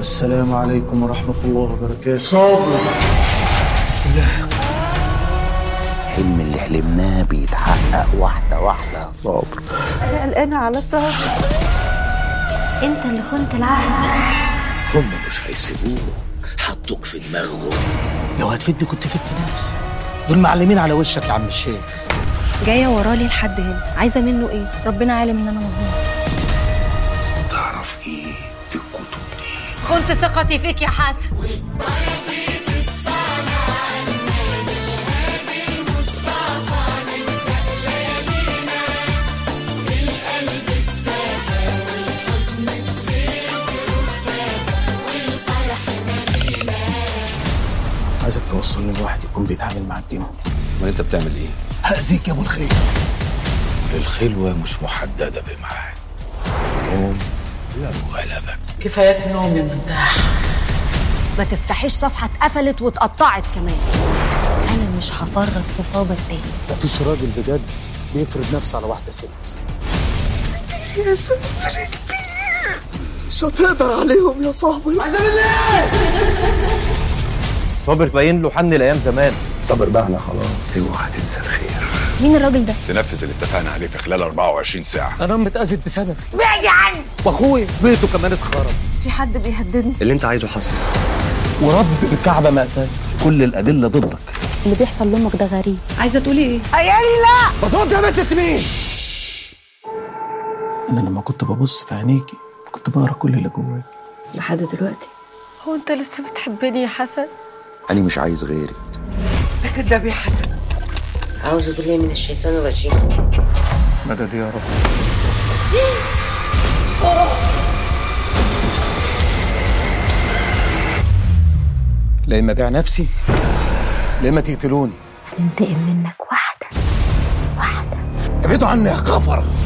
السلام عليكم ورحمة الله وبركاته صابر بسم الله الحلم اللي حلمناه بيتحقق واحدة واحدة يا صابر أنا قلقانة على صاحبي انت اللي خنت العهد هم مش هيسيبوك حطوك في دماغهم لو هتفيدني كنت فدت نفسك دول معلمين على وشك يا عم الشيخ جايه ورالي لحد هنا عايزه منه ايه ربنا عالم ان انا مظلومه تعرف ايه في الكتب دي خنت ثقتي فيك يا حسن عايزك توصلني لواحد يكون بيتعامل مع الجن امال انت بتعمل ايه هأذيك يا ابو الخير الخلوة مش محددة بميعاد قوم لو غلبك كفاية نوم يا مرتاح ما تفتحيش صفحه اتقفلت واتقطعت كمان انا مش هفرط في صابر تاني مفيش راجل بجد بيفرض نفسه على واحدة ست مش هتقدر عليهم يا صاحبي صابر باين له حن الايام زمان صابر بقى انا خلاص اوعى تنسى الخير مين الراجل ده تنفذ اللي اتفقنا عليه في خلال 24 ساعة انا متأذت بسبب بعدي عني واخويا بيته كمان اتخرب في حد بيهددني اللي انت عايزه حصل ورب الكعبة ما قتل كل الأدلة ضدك اللي بيحصل لامك ده غريب عايزه تقولي ايه بترد يا بنت مين انا لما كنت ببص في عينيكي كنت بقرا كل اللي جواك لحد دلوقتي هو انت لسه بتحبني يا حسن انا مش عايز غيرك كداب يا حسن أعوذ بالله من الشيطان الرجيم مدد يا رب لا اما ابيع نفسي لا اما تقتلوني هننتقم منك واحده واحده ابعدوا عني يا كفره